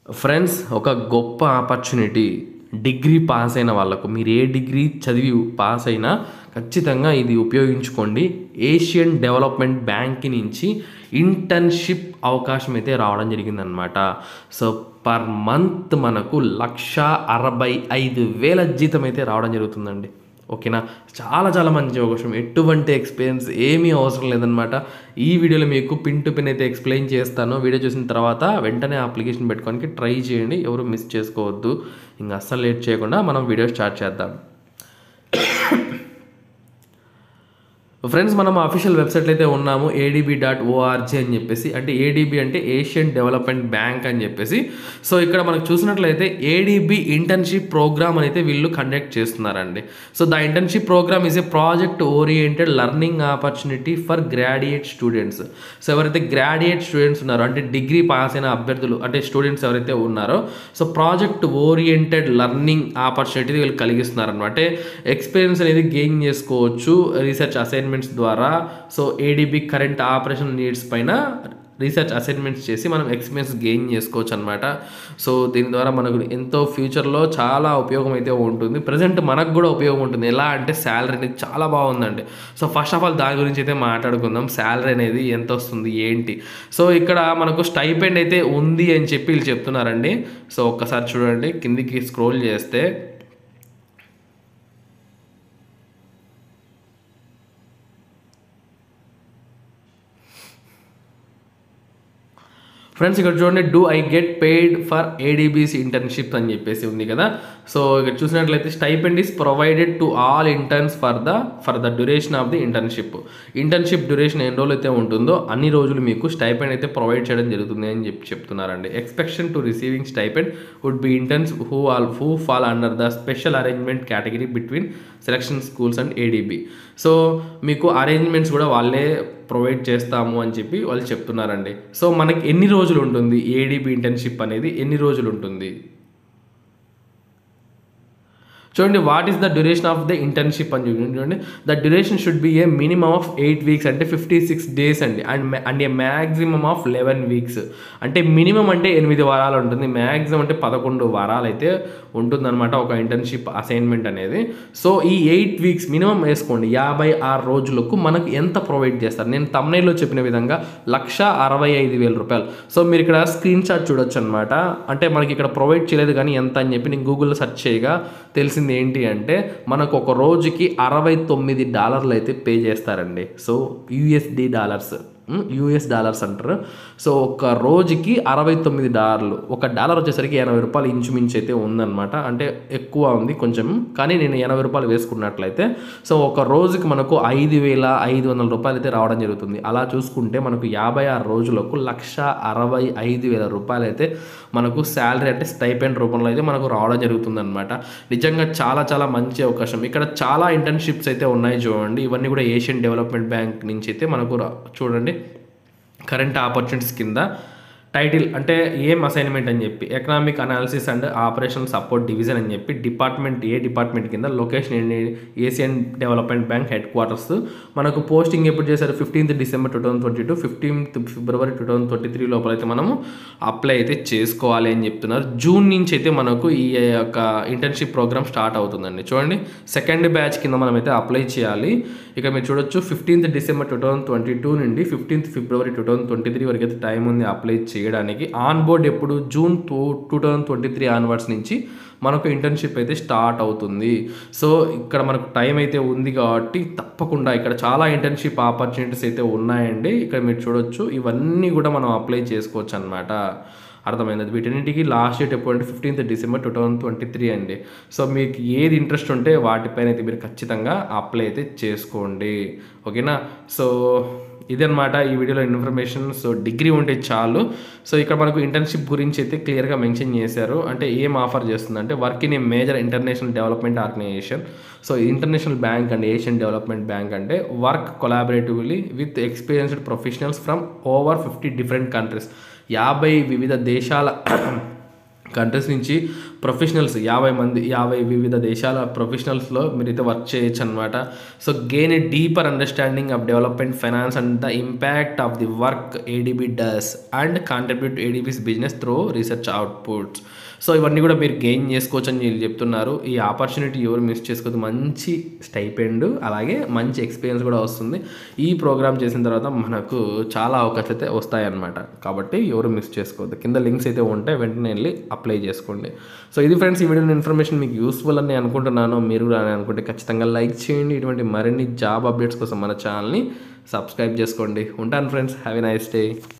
friends ఒక గొప్ప opportunity degree pass అయిన వాళ్ళకు మీరు ఏ డిగ్రీ చదివి పాస్ అయినా ఖచ్చితంగా ఇది ఉపయోగించుకోండి ఏషియన్ డెవలప్మెంట్ బ్యాంక్ నుంచి ఇంటర్న్షిప్ అవకాశం అయితే రావడం జరిగిందనమాట సో పర్ మంత్ మనకు లక్ష అరవై ఐదు వేల జీతం అయితే రావడం జరుగుతుందండి ఓకేనా చాలా చాలా మంచి అవకాశం ఎటువంటి ఎక్స్పీరియన్స్ ఏమీ అవసరం లేదనమాట ఈ వీడియోలో మీకు పిన్ టు పిన్ అయితే ఎక్స్ప్లెయిన్ చేస్తాను వీడియో చూసిన తర్వాత వెంటనే అప్లికేషన్ పెట్టుకోనికి ట్రై చేయండి ఎవరు మిస్ చేసుకోవద్దు ఇంకా అస్సలు లేట్ చేయకుండా మనం వీడియో స్టార్ట్ చేద్దాం ఫ్రెండ్స్ మనం అఫీషియల్ వెబ్సైట్లో అయితే ఉన్నాము ఏడీబీ డాట్ ఓఆర్జీ అని చెప్పేసి అంటే ఏడీబీ అంటే ఏషియన్ డెవలప్మెంట్ బ్యాంక్ అని చెప్పేసి సో ఇక్కడ మనకు చూసినట్లయితే ఏడీబీ ఇంటర్న్షిప్ ప్రోగ్రామ్ అని అయితే వీళ్ళు కండక్ట్ చేస్తున్నారండి so the internship program is a project oriented learning opportunity for graduate students so ఎవరైతే గ్రాడ్యుయేట్ స్టూడెంట్స్ ఉన్నారో అంటే డిగ్రీ పాస్ అయిన అభ్యర్థులు అంటే స్టూడెంట్స్ ఎవరైతే ఉన్నారో so project oriented learning opportunity వీళ్ళు కలిగిస్తున్నారు అనమాట అంటే ఎక్స్పీరియన్స్ అనేది గెయిన్ చేసుకోవచ్చు రీసెర్చ్ అసైన్మెంట్స్ ద్వారా so ADB current operation needs పైన రీసెర్చ్ అసైన్మెంట్స్ చేసి మనం ఎక్స్పీరియన్స్ గెయిన్ చేసుకోవచ్చు అనమాట సో దీని ద్వారా మనకు ఎంతో ఫ్యూచర్లో చాలా ఉపయోగం అయితే ఉంటుంది ప్రజెంట్ మనకు కూడా ఉపయోగం ఉంటుంది ఎలా అంటే శాలరీ అనేది చాలా బాగుందండి సో ఫస్ట్ ఆఫ్ ఆల్ దాని గురించి అయితే మాట్లాడుకుందాం శాలరీ అనేది ఎంత వస్తుంది ఏంటి సో ఇక్కడ మనకు స్టైపెండ్ అయితే ఉంది అని చెప్పి వీళ్ళు చెప్తున్నారండి సో ఒక్కసారి చూడండి కిందికి స్క్రోల్ చేస్తే ఫ్రెండ్స్ ఇక్కడ చూడండి do I get paid for ADB's internship అని చెప్పేసి ఉంది కదా సో ఇక్కడ చూసినట్లయితే stipend is provided to all interns for the for the duration of the internship internship duration ఎన్ని రోజులు అయితే ఉంటుందో అన్ని రోజులు మీకు స్టైపెండ్ అయితే ప్రొవైడ్ చేయడం జరుగుతుంది అని చెప్పి చెప్తున్నారండి exception to receiving stipend would be interns who all who fall under the special arrangement category between selection schools and ADB so మీకు అరేంజ్మెంట్స్ కూడా వాళ్ళే ప్రొవైడ్ చేస్తాము అని చెప్పి వాళ్ళు చెప్తున్నారండి సో మనకి ఎన్ని రోజులు ఉంటుంది ఏడీబీ ఇంటర్న్షిప్ అనేది ఎన్ని రోజులు ఉంటుంది చూడండి what is the duration of the internship అని చూడండి చూడండి the duration should be a minimum of eight weeks అంటే ఫిఫ్టీ సిక్స్ డేస్ అండి and and a maximum of eleven weeks అంటే మినిమం అంటే ఎనిమిది వారాలు ఉంటుంది మ్యాక్సిమం అంటే పదకొండు వారాలు అయితే ఉంటుందన్నమాట ఒక ఇంటర్న్షిప్ అసైన్మెంట్ అనేది సో ఈ ఎయిట్ వీక్స్ మినిమం వేసుకోండి యాభై ఆరు రోజులకు మనకు ఎంత ప్రొవైడ్ చేస్తారు నేను తమ్నైల్లో చెప్పిన విధంగా లక్ష అరవై ఐదు వేల రూపాయలు సో మీరు ఇక్కడ స్క్రీన్ షాట్ చూడొచ్చు అనమాట అంటే మనకి ఇక్కడ ప్రొవైడ్ చేయలేదు కానీ ఎంత అని చెప్పి నేను గూగుల్లో సెర్చ్ చేయగా తెలిసింది ఏంటి అంటే మనకు ఒక రోజుకి అరవై తొమ్మిది డాలర్లు అయితే పే చేస్తారండి so USD dollars US dollars అంటారు సో ఒక రోజుకి అరవై తొమ్మిది డాలర్లు ఒక డాలర్ వచ్చేసరికి ఎనభై రూపాయలు ఇంచుమించు అయితే ఉందన్నమాట అంటే ఎక్కువ ఉంది కొంచెం కానీ నేను ఎనభై రూపాయలు వేసుకున్నట్లయితే సో ఒక రోజుకి మనకు ఐదు వేల ఐదు వందల రూపాయలు అయితే రావడం జరుగుతుంది అలా చూసుకుంటే మనకు యాభై ఆరు రోజులకు లక్ష అరవై ఐదు వేల రూపాయలు అయితే మనకు శాలరీ అంటే స్టైపెండ్ రూపంలో అయితే మనకు రావడం జరుగుతుంది అనమాట నిజంగా చాలా చాలా మంచి అవకాశం ఇక్కడ చాలా ఇంటర్న్షిప్స్ అయితే ఉన్నాయి చూడండి ఇవన్నీ కూడా ఏషియన్ డెవలప్మెంట్ బ్యాంక్ నుంచి అయితే మనకు రా- చూడండి కరెంట్ ఆపర్చునిటీస్ కింద టైటిల్ అంటే ఏం అసైన్మెంట్ అని చెప్పి economic analysis and operation support division అని చెప్పి డిపార్ట్మెంట్ ఏ డిపార్ట్మెంట్ కింద లొకేషన్ ఏంటి Asian development Bank headquarters మనకు పోస్టింగ్ ఎప్పుడు చేశారు fifteenth December two thousand twenty two fifteenth February two thousand twenty three లోపల అయితే మనము అప్లై అయితే చేసుకోవాలి అని చెప్తున్నారు జూన్ నుంచి అయితే మనకు ఈ యొక్క ఇంటర్న్షిప్ ప్రోగ్రామ్ స్టార్ట్ అవుతుందండి చూడండి సెకండ్ బ్యాచ్ కింద మనం అయితే అప్లై చేయాలి ఇక మీరు చూడొచ్చు fifteenth December two thousand twenty two నుండి fifteenth February two thousand twenty three వరకు అయితే టైం ఉంది అప్లై చేయడానికి ఆన్ బోర్డ్ ఎప్పుడు June two two thousand twenty three onwards నుంచి మనకు ఇంటర్న్షిప్ అయితే స్టార్ట్ అవుతుంది సో ఇక్కడ మనకు టైం అయితే ఉంది కాబట్టి తప్పకుండా ఇక్కడ చాలా ఇంటర్న్షిప్ ఆపర్చునిటీస్ అయితే ఉన్నాయండి ఇక్కడ మీరు చూడొచ్చు ఇవన్నీ కూడా మనం అప్లై చేసుకోవచ్చు అనమాట అర్థమైంది వీటన్నిటికీ లాస్ట్ డేట్ ఎప్పుడు అంటే fifteenth December two thousand twenty three అండి సో మీకు ఏది ఇంట్రెస్ట్ ఉంటే వాటిపైన అయితే మీరు ఖచ్చితంగా అప్లై అయితే చేసుకోండి ఓకేనా సో ఇదనమాట ఈ వీడియోలో ఇన్ఫర్మేషన్ సో డిగ్రీ ఉంటే చాలు సో ఇక్కడ మనకు ఇంటర్న్షిప్ గురించి అయితే క్లియర్గా మెన్షన్ చేశారు అంటే ఏం ఆఫర్ చేస్తుందంటే work in a major international development organization so international bank and Asian development bank అంటే work collaboratively with experienced professionals from over fifty different countries యాభై వివిధ దేశాల కంట్రీస్ నుంచి ప్రొఫెషనల్స్ యాభై మంది యాభై వివిధ దేశాల ప్రొఫెషనల్స్లో మీరైతే వర్క్ చేయొచ్చు అనమాట so gain a deeper understanding of development finance and the impact of the work ADB does and contribute ADB's business through research outputs so ఇవన్నీ కూడా మీరు గెయిన్ చేసుకోవచ్చు అని వీళ్ళు చెప్తున్నారు ఈ ఆపర్చునిటీ ఎవరు మిస్ చేసుకోవద్దు మంచి స్టైపెండ్ అలాగే మంచి ఎక్స్పీరియన్స్ కూడా వస్తుంది ఈ ప్రోగ్రామ్ చేసిన తర్వాత మనకు చాలా అవకాశాలు అయితే వస్తాయన్నమాట కాబట్టి ఎవరు మిస్ చేసుకోవద్దు కింద లింక్స్ అయితే ఉంటే వెంటనే వెళ్ళి అప్లై చేసుకోండి సో ఇది ఫ్రెండ్స్ ఈ వీడియో ఇన్ఫర్మేషన్ మీకు యూస్ఫుల్ అని నేను అనుకుంటున్నాను మీరు కూడా అని అనుకుంటే ఖచ్చితంగా లైక్ చేయండి ఇటువంటి మరిన్ని జాబ్ అప్డేట్స్ కోసం మన ఛానల్ని సబ్స్క్రైబ్ చేసుకోండి ఉంటాను friends have a nice day